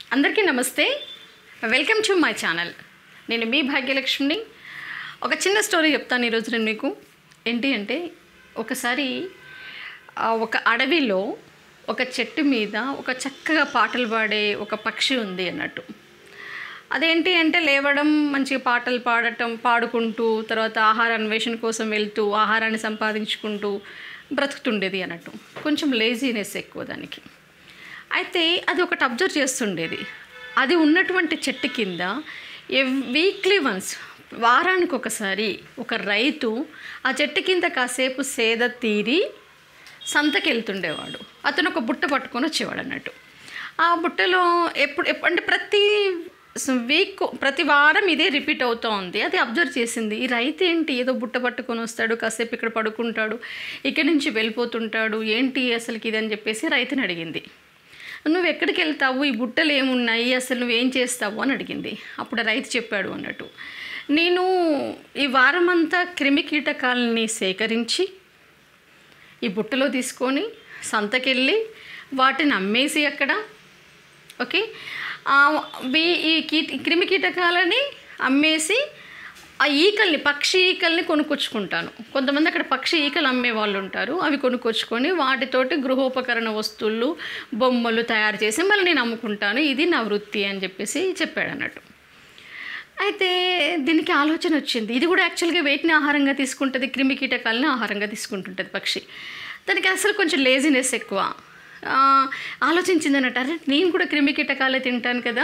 అందరికీ నమస్తే welcome to my channel నేను మీ భాగ్యలక్ష్మిని ఒక చిన్న స్టోరీ చెప్తాను ఈరోజు నేను మీకు ఏంటి అంటే ఒకసారి ఆ, ఒక అడవిలో ఒక చెట్టు మీద ఒక చక్కగా పాటలు పాడే ఒక పక్షి ఉంది అన్నట్టు అదేంటి అంటే లేవడం మంచిగా పాటలు పాడటం పాడుకుంటూ తర్వాత ఆహార అన్వేషణ కోసం వెళ్తూ ఆహారాన్ని సంపాదించుకుంటూ బ్రతుకుతుండేది అన్నట్టు కొంచెం లేజీనెస్ ఎక్కువ దానికి అయితే అది ఒకటి అబ్జర్వ్ చేస్తుండేది అది ఉన్నటువంటి చెట్టు కింద వీక్లీ వన్స్ వారానికి ఒకసారి ఒక రైతు ఆ చెట్టు కింద కాసేపు సేద తీరి సంతకి వెళ్తుండేవాడు అతను ఒక బుట్ట పట్టుకొని వచ్చేవాడు అన్నట్టు ఆ బుట్టలో ఎప్పుడు ఎప్పు- అంటే ప్రతి వీక్ ప్రతి వారం ఇదే రిపీట్ అవుతూ ఉంది అది అబ్జర్వ్ చేసింది ఈ రైతు ఏంటి ఏదో బుట్ట పట్టుకొని వస్తాడు కాసేపు ఇక్కడ పడుకుంటాడు ఇక్కడి నుంచి వెళ్ళిపోతుంటాడు ఏంటి అసలుకి ఇది అని చెప్పేసి రైతుని అడిగింది నువ్వు ఎక్కడికి వెళ్తావు ఈ బుట్టలు ఏమున్నాయి అసలు నువ్వేం చేస్తావు అని అడిగింది అప్పుడు ఆ రైతు చెప్పాడు అన్నట్టు నేను ఈ వారమంతా క్రిమి కీటకాలని సేకరించి ఈ బుట్టలో తీసుకొని సంతకెళ్ళి వాటిని అమ్మేసి అక్కడ ఓకే ఆ, వీ- ఈ కీట క్రిమి కీటకాలని అమ్మేసి ఆ ఈకల్ని పక్షి ఈకల్ని కొనుక్కొచ్చుకుంటాను కొంతమంది అక్కడ పక్షి ఈకలు అమ్మే వాళ్ళు ఉంటారు అవి కొనుక్కొచ్చుకొని వాటితోటి గృహోపకరణ వస్తువులు బొమ్మలు తయారు చేసి మళ్ళీ నేను అమ్ముకుంటాను ఇది నా వృత్తి అని చెప్పేసి చెప్పాడు అన్నట్టు అయితే దీనికి ఆలోచన వచ్చింది ఇది కూడా యాక్చువల్గా వేటిని ఆహారంగా తీసుకుంటుంది క్రిమి కీటకాలని ఆహారంగా తీసుకుంటుంటుంది పక్షి దానికి అసలు కొంచెం లేజినెస్ ఎక్కువ ఆ, ఆలోచించింది అన్నట్టు అరే నేను కూడా క్రిమి కీటకాలే తింటాను కదా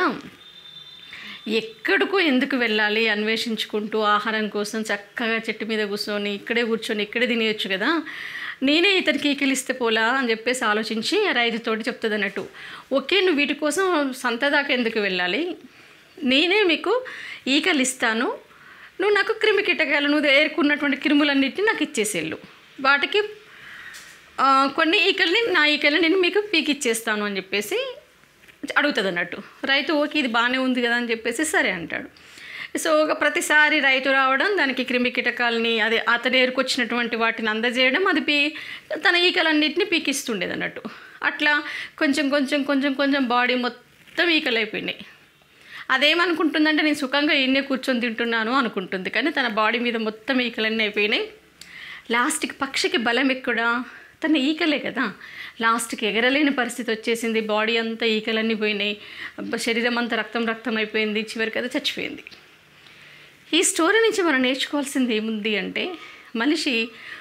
ఎక్కడికో ఎందుకు వెళ్ళాలి అన్వేషించుకుంటూ ఆహారం కోసం చక్కగా చెట్టు మీద కూర్చొని ఇక్కడే కూర్చొని ఇక్కడే తినేయచ్చు కదా నేనే ఇతనికి ఈకిలిస్తే పోలా అని చెప్పేసి ఆలోచించి ఆ రైతుతోటి చెప్తుంది అన్నట్టు ఓకే నువ్వు వీటి కోసం సంత దాకా ఎందుకు వెళ్ళాలి నేనే మీకు ఈకలు ఇస్తాను నువ్వు నాకు క్రిమి కీటకాలు నువ్వు ఏరుకున్నటువంటి క్రిములన్నిటిని నాకు ఇచ్చేసేళ్ళు వాటికి ఆ, కొన్ని ఈకల్ని నా ఈకల్ని నేను మీకు పీకి ఇచ్చేస్తాను అని చెప్పేసి అడుగుతుంది అన్నట్టు రైతు ఓకే ఇది బాగానే ఉంది కదా అని చెప్పేసి సరే అంటాడు సో ఒక ప్రతిసారి రైతు రావడం దానికి క్రిమి కీటకాలని అదే అతను ఏరుకొచ్చినటువంటి వాటిని అందజేయడం అది పీ తన ఈకలన్నింటినీ పీకిస్తుండేది అన్నట్టు అట్లా కొంచెం కొంచెం కొంచెం కొంచెం బాడీ మొత్తం ఈకలు అయిపోయినాయి అదేమనుకుంటుందంటే నేను సుఖంగా ఇన్నే కూర్చొని తింటున్నాను అనుకుంటుంది కానీ తన బాడీ మీద మొత్తం ఈకలన్నీ అయిపోయినాయి లాస్ట్కి పక్షికి బలం ఎక్కడా తన ఈకలే కదా లాస్ట్కి ఎగరలేని పరిస్థితి వచ్చేసింది బాడీ అంతా ఈకలన్నీ పోయినాయి అబ్బా, శరీరం అంతా రక్తం రక్తం అయిపోయింది చివరికి అది చచ్చిపోయింది ఈ స్టోరీ నుంచి మనం నేర్చుకోవాల్సింది ఏముంది అంటే మనిషి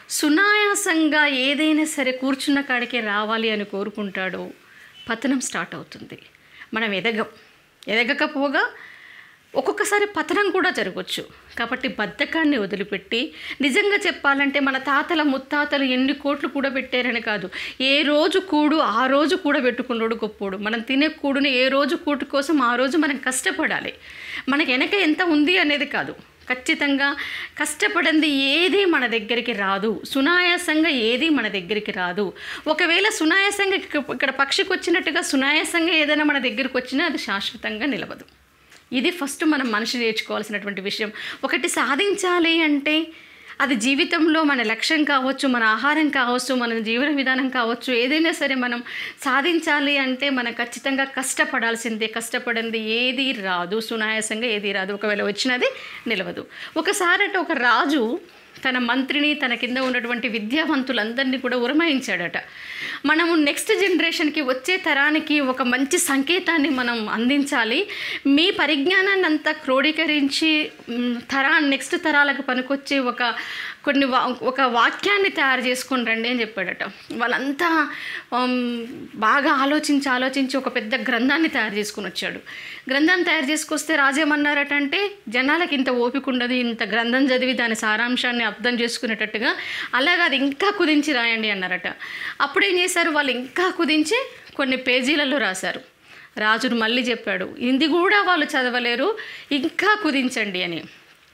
సునాయాసంగా ఏదైనా సరే కూర్చున్న కాడికే రావాలి అని కోరుకుంటాడో పతనం స్టార్ట్ అవుతుంది మనం ఎదగం ఎదగకపోగా ఒక్కొక్కసారి పతనం కూడా జరగవచ్చు కాబట్టి బద్ధకాన్ని వదిలిపెట్టి నిజంగా చెప్పాలంటే మన తాతల ముత్తాతలు ఎన్ని కోట్లు కూడా పెట్టారని కాదు ఏ రోజు కూడు ఆ రోజు కూడా పెట్టుకున్నాడు గొప్పోడు మనం తినే కూడుని ఏ రోజు కూటు కోసం ఆ రోజు మనం కష్టపడాలి మనకి వెనక ఎంత ఉంది అనేది కాదు ఖచ్చితంగా కష్టపడింది ఏది మన దగ్గరికి రాదు సునాయాసంగా ఏది మన దగ్గరికి రాదు ఒకవేళ సునాయాసంగా ఇక్క- ఇక్కడ పక్షికి వచ్చినట్టుగా సునాయాసంగా ఏదైనా మన దగ్గరికి వచ్చినా అది శాశ్వతంగా నిలవదు ఇది ఫస్ట్ మనం మనిషి నేర్చుకోవాల్సినటువంటి విషయం ఒకటి సాధించాలి అంటే అది జీవితంలో మన లక్ష్యం కావచ్చు మన ఆహారం కావచ్చు మన జీవన విధానం కావచ్చు ఏదైనా సరే మనం సాధించాలి అంటే మనం ఖచ్చితంగా కష్టపడాల్సిందే కష్టపడింది ఏది రాదు సునాయాసంగా ఏది రాదు ఒకవేళ వచ్చినది నిలవదు ఒకసారట ఒక రాజు తన మంత్రిని తన కింద ఉన్నటువంటి విద్యావంతులందరినీ కూడా ఉరమాయించాడట మనము నెక్స్ట్ జనరేషన్కి వచ్చే తరానికి ఒక మంచి సంకేతాన్ని మనం అందించాలి మీ పరిజ్ఞానాన్ని అంతా క్రోడీకరించి మ్, తరా నెక్స్ట్ తరాలకు పనికొచ్చే ఒక కొన్ని వా ఒక వాక్యాన్ని తయారు చేసుకొని రండి అని చెప్పాడట వాళ్ళంతా ఉమ్, బాగా ఆలోచించి ఆలోచించి ఒక పెద్ద గ్రంథాన్ని తయారు చేసుకుని వచ్చాడు గ్రంథాన్ని తయారు చేసుకొస్తే రాజేమన్నారట అంటే జనాలకు ఇంత ఓపిక ఉండదు ఇంత గ్రంథం చదివి దాని సారాంశాన్ని అర్థం చేసుకునేటట్టుగా అలాగే అది ఇంకా కుదించి రాయండి అన్నారట అప్పుడు ఏం చేశారు వాళ్ళు ఇంకా కుదించి కొన్ని పేజీలలో రాశారు రాజును మళ్ళీ చెప్పాడు ఇది కూడా వాళ్ళు చదవలేరు ఇంకా కుదించండి అని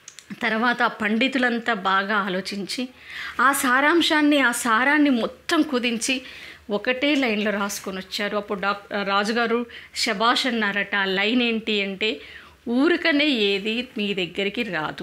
తర్వాత ఆ పండితులంతా బాగా ఆలోచించి ఆ సారాంశాన్ని ఆ సారాన్ని మొత్తం కుదించి ఒకటే లైన్లో రాసుకొని వచ్చారు అప్పుడు డాక్ రాజుగారు శబాష్ అన్నారట ఆ లైన్ ఏంటి అంటే ఊరికనే ఏది మీ దగ్గరికి రాదు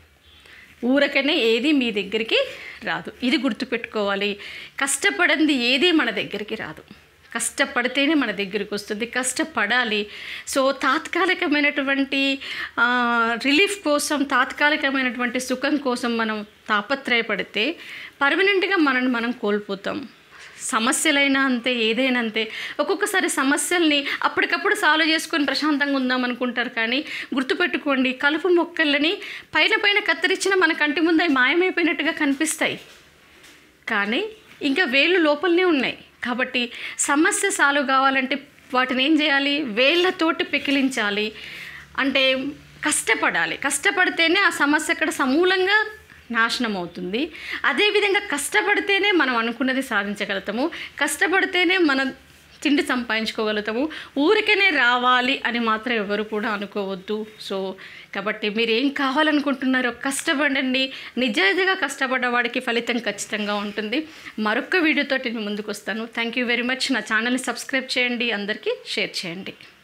ఊరకనే ఏది మీ దగ్గరికి రాదు ఇది గుర్తుపెట్టుకోవాలి కష్టపడింది ఏది మన దగ్గరికి రాదు కష్టపడితేనే మన దగ్గరికి వస్తుంది కష్టపడాలి సో తాత్కాలికమైనటువంటి ఆ, రిలీఫ్ కోసం తాత్కాలికమైనటువంటి సుఖం కోసం మనం తాపత్రయపడితే పర్మనెంట్గా మనల్ని మనం కోల్పోతాం సమస్యలైనా అంతే ఏదైనా అంతే ఒక్కొక్కసారి సమస్యల్ని అప్పటికప్పుడు సాల్వ్ చేసుకొని ప్రశాంతంగా ఉందాం అనుకుంటారు కానీ గుర్తుపెట్టుకోండి కలుపు మొక్కలని పైన పైన కత్తిరించిన మన కంటి ముందు అవి మాయమైపోయినట్టుగా కనిపిస్తాయి కానీ ఇంకా వేళ్ళు లోపలనే ఉన్నాయి కాబట్టి సమస్య సాల్వ్ కావాలంటే వాటిని ఏం చేయాలి వేళ్ళతోటి పెకిలించాలి అంటే కష్టపడాలి కష్టపడితేనే ఆ సమస్య అక్కడ సమూలంగా నాశనం అవుతుంది అదేవిధంగా కష్టపడితేనే మనం అనుకున్నది సాధించగలుగుతాము కష్టపడితేనే మనం తిండి సంపాదించుకోగలుగుతాము ఊరికనే రావాలి అని మాత్రం ఎవరు కూడా అనుకోవద్దు సో కాబట్టి మీరు ఏం కావాలనుకుంటున్నారో కష్టపడండి నిజాయితీగా కష్టపడ్డ వాడికి ఫలితం ఖచ్చితంగా ఉంటుంది మరొక వీడియోతో నేను ముందుకు వస్తాను థ్యాంక్ యూ వెరీ మచ్ నా ఛానల్ని సబ్స్క్రైబ్ చేయండి అందరికీ షేర్ చేయండి